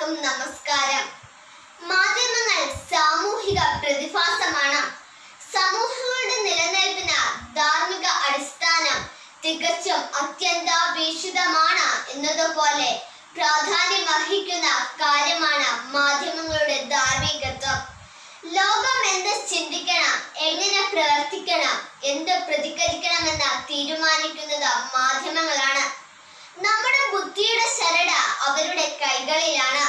എല്ലാവർക്കും നമസ്കാരം മാധ്യമങ്ങൾ സാമൂഹിക പ്രതിഭാസമാണ് സമൂഹങ്ങളുടെ നിലനിൽപ്പിന് ധാർമ്മിക അടിസ്ഥാനം തികച്ചും അത്യന്താപേക്ഷിതമാണ് എന്നതുപോലെ പ്രാധാന്യം അർഹിക്കുന്ന കാര്യമാണ് മാധ്യമങ്ങളുടെ ധാർമ്മികത്വം ലോകം എന്ത് ചിന്തിക്കണം എങ്ങനെ പ്രവർത്തിക്കണം എന്ത് പ്രതികരിക്കണമെന്ന് തീരുമാനിക്കുന്നത് മാധ്യമങ്ങളാണ് നമ്മുടെ ബുദ്ധിയുടെ ശരട അവരുടെ കൈകളിലാണ്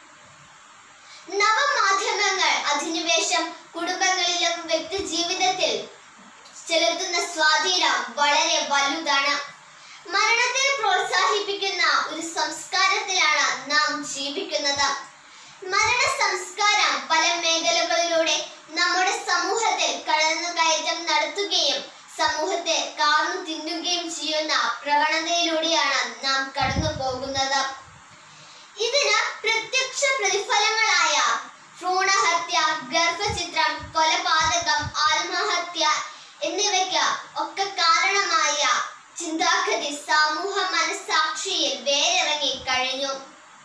നവമാധ്യമങ്ങൾ അധിനിവേശം കുടുംബങ്ങളിലും വ്യക്തി ജീവിതത്തിൽ ചെലുത്തുന്ന സ്വാധീനം വളരെ വലുതാണ് മരണത്തെ പ്രോത്സാഹിപ്പിക്കുന്ന ഒരു സംസ്കാരത്തിലാണ് നാം ജീവിക്കുന്നത് മരണ സംസ്കാരം പല മേഖലകളിലൂടെ നമ്മുടെ സമൂഹത്തിൽ കടന്നുകയറ്റം നടത്തുകയും സമൂഹത്തെ കാർന്നു തിന്നുകയും ചെയ്യുന്ന പ്രവണതയിലൂടെയാണ് നാം കടന്നു പോകുന്നത് ഇതിന് പ്രത്യക്ഷ പ്രതിഫലങ്ങളായ ഭ്രൂണഹത്യ ഗർഭചിത്രം കൊലപാതകം ആത്മഹത്യ എന്നിവയ്ക്ക് ഒക്കെ കാരണമായ ചിന്താഗതി സമൂഹ മനസാക്ഷിയിൽ വേരിറങ്ങി കഴിഞ്ഞു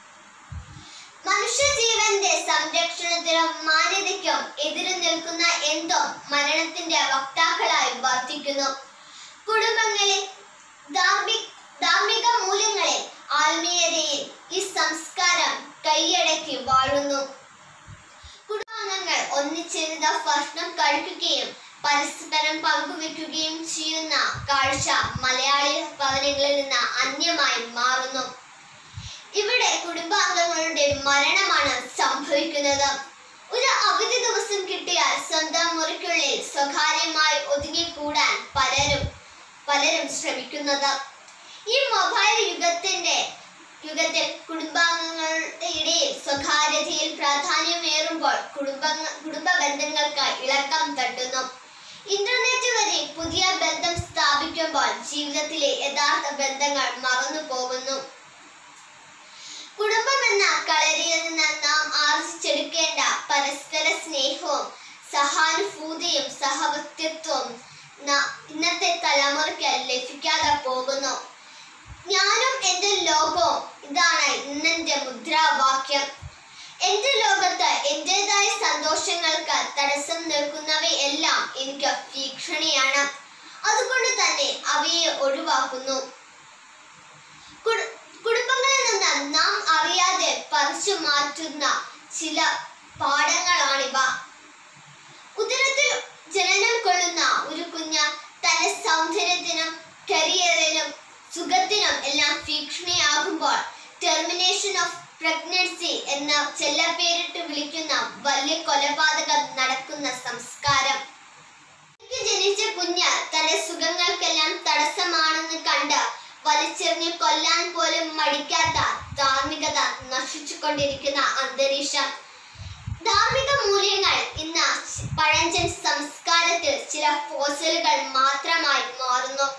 മനുഷ്യജീവന്റെ സംരക്ഷണത്തിനും മാന്യതയ്ക്കും എതിര് നിൽക്കുന്ന എന്തോ മരണത്തിന്റെ വക്താക്കളായി വർത്തിക്കുന്നു കുടുംബങ്ങളിൽ ധാർമ്മിക ധാർമ്മിക മൂല്യങ്ങളിൽ ആത്മീയതയിൽ ഈ സംസ്കാരം കൈയടക്കി വാഴുന്നു കുടുംബാംഗങ്ങൾ ഒന്നിച്ചിരുന്ന് ഭക്ഷണം കഴിക്കുകയും പരസ്പരം പങ്കുവെക്കുകയും ചെയ്യുന്ന കാഴ്ച മലയാളി ഭവനങ്ങളിൽ നിന്ന് അന്യമായി മാറുന്നു ഇവിടെ കുടുംബാംഗങ്ങളുടെ മരണമാണ് സംഭവിക്കുന്നത് ഒരു അവധി ദിവസം കിട്ടിയാൽ സ്വന്തം മുറിക്കുള്ളിൽ സ്വകാര്യമായി ഒതുങ്ങിക്കൂടാൻ പലരും പലരും ശ്രമിക്കുന്നത് ഈ മൊബൈൽ യുഗത്തിന്റെ യുഗത്തിൽ കുടുംബാംഗങ്ങളുടെ ഇടയിൽ സ്വകാര്യതയിൽ പ്രാധാന്യമേറുമ്പോൾ കുടുംബ കുടുംബ ബന്ധങ്ങൾക്ക് ഇളക്കം തട്ടുന്നു ഇന്റർനെറ്റ് വഴി പുതിയ ബന്ധം സ്ഥാപിക്കുമ്പോൾ ജീവിതത്തിലെ യഥാർത്ഥ ബന്ധങ്ങൾ മറന്നു പോകുന്നു കുടുംബം എന്ന കളരിയിൽ നിന്ന് നാം ആർജിച്ചെടുക്കേണ്ട പരസ്പര സ്നേഹവും സഹാനുഭൂതിയും സഹവക്തിത്വവും ന- ഇന്നത്തെ തലമുറയ്ക്ക് ലഭിക്കാതെ പോകുന്നു ഞാനും എൻ്റെ ലോകവും ഇതാണ് ഇന്നെന്റെ മുദ്രാവാക്യം എന്റെ ലോകത്ത് എന്റേതായ സന്തോഷങ്ങൾക്ക് തടസ്സം നിൽക്കുന്നവയെല്ലാം എനിക്ക് ഭീഷണിയാണ് അതുകൊണ്ട് തന്നെ അവയെ ഒഴിവാക്കുന്നു കുടു- കുടുംബങ്ങളിൽ നിന്ന് നാം അറിയാതെ പറിച്ചു മാറ്റുന്ന ചില പാഠങ്ങളാണിവ ഉദരത്തിൽ ജനനം കൊള്ളുന്ന ഒരു കുഞ്ഞ് തന്റെ സൗന്ദര്യത്തിനും കരിയറിനും സുഖത്തിനും എല്ലാം ഭീഷണിയാകുമ്പോൾ ടെർമിനേഷൻ ഓഫ് പ്രഗ്നൻസി എന്ന ചെല്ലപ്പേരിട്ട് വിളിക്കുന്ന വലിയ കൊലപാതകം നടക്കുന്ന സംസ്കാരം എനിക്ക് ജനിച്ച കുഞ്ഞ് തന്റെ സുഖങ്ങൾക്കെല്ലാം തടസ്സമാണെന്ന് കണ്ട് വലിച്ചെറിഞ്ഞ് കൊല്ലാൻ പോലും മടിക്കാത്ത ധാർമ്മികത നശിച്ചുകൊണ്ടിരിക്കുന്ന അന്തരീക്ഷം ധാർമ്മിക മൂല്യങ്ങൾ ഇന്ന് പഴഞ്ചൻ സംസ്കാരത്തിൽ ചില ഫോസലുകൾ മാത്രമായി മാറുന്നു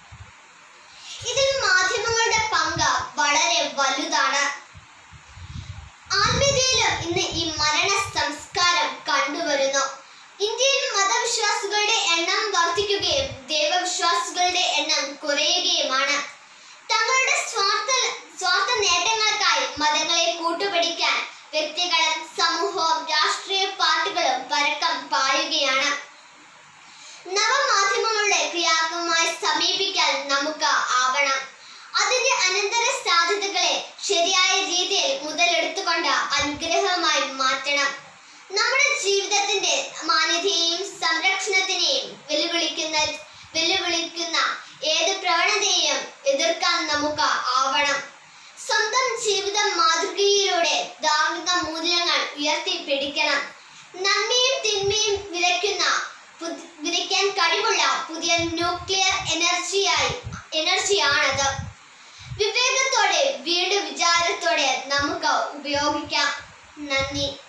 ഇതിൽ മാധ്യമങ്ങളുടെ പങ്ക് വളരെ വലുതാണ് ആത്മീയതയിലും ഇന്ന് ഈ മരണ സംസ്കാരം കണ്ടുവരുന്നു ഇന്ത്യയിൽ മതവിശ്വാസികളുടെ എണ്ണം വർദ്ധിക്കുകയും ദൈവവിശ്വാസികളുടെ എണ്ണം കുറയുകയുമാണ് തങ്ങളുടെ സ്വാർത്ഥ സ്വാർത്ഥ നേട്ടങ്ങൾക്കായി മതങ്ങളെ കൂട്ടുപിടിക്കാൻ വ്യക്തികളും സമൂഹവും രാഷ്ട്രീയ പാർട്ടികളും പരക്കം പായുകയാണ് നവമാധ്യമങ്ങളുടെ ക്രിയാത്മകമായി സമീപിക്കാൻ നമുക്ക് ആവണം അതിന്റെ അനന്തര സാധ്യതകളെ ശരിയായ രീതിയിൽ മുതലെടുത്തുകൊണ്ട് അനുഗ്രഹമായി മാറ്റണം നമ്മുടെ ജീവിതത്തിന്റെ മാന്യതയെയും സംരക്ഷണത്തിനെയും വെല്ലുവിളിക്കുന്ന വെല്ലുവിളിക്കുന്ന ഏത് പ്രവണതയെയും എതിർക്കാൻ നമുക്ക് ആവണം സ്വന്തം ജീവിതം മാതൃകയിലൂടെ ധാർമ്മിക മൂല്യങ്ങൾ ഉയർത്തിപ്പിടിക്കണം നന്മയും തിന്മയും വിതയ്ക്കുന്ന പുതി- വിതയ്ക്കാൻ കഴിവുള്ള പുതിയ ന്യൂക്ലിയർ എനർജിയായി എനർജിയാണത് വിവേകത്തോടെ വീണ്ടും വിചാരത്തോടെ നമുക്ക് ഉപയോഗിക്കാം നന്ദി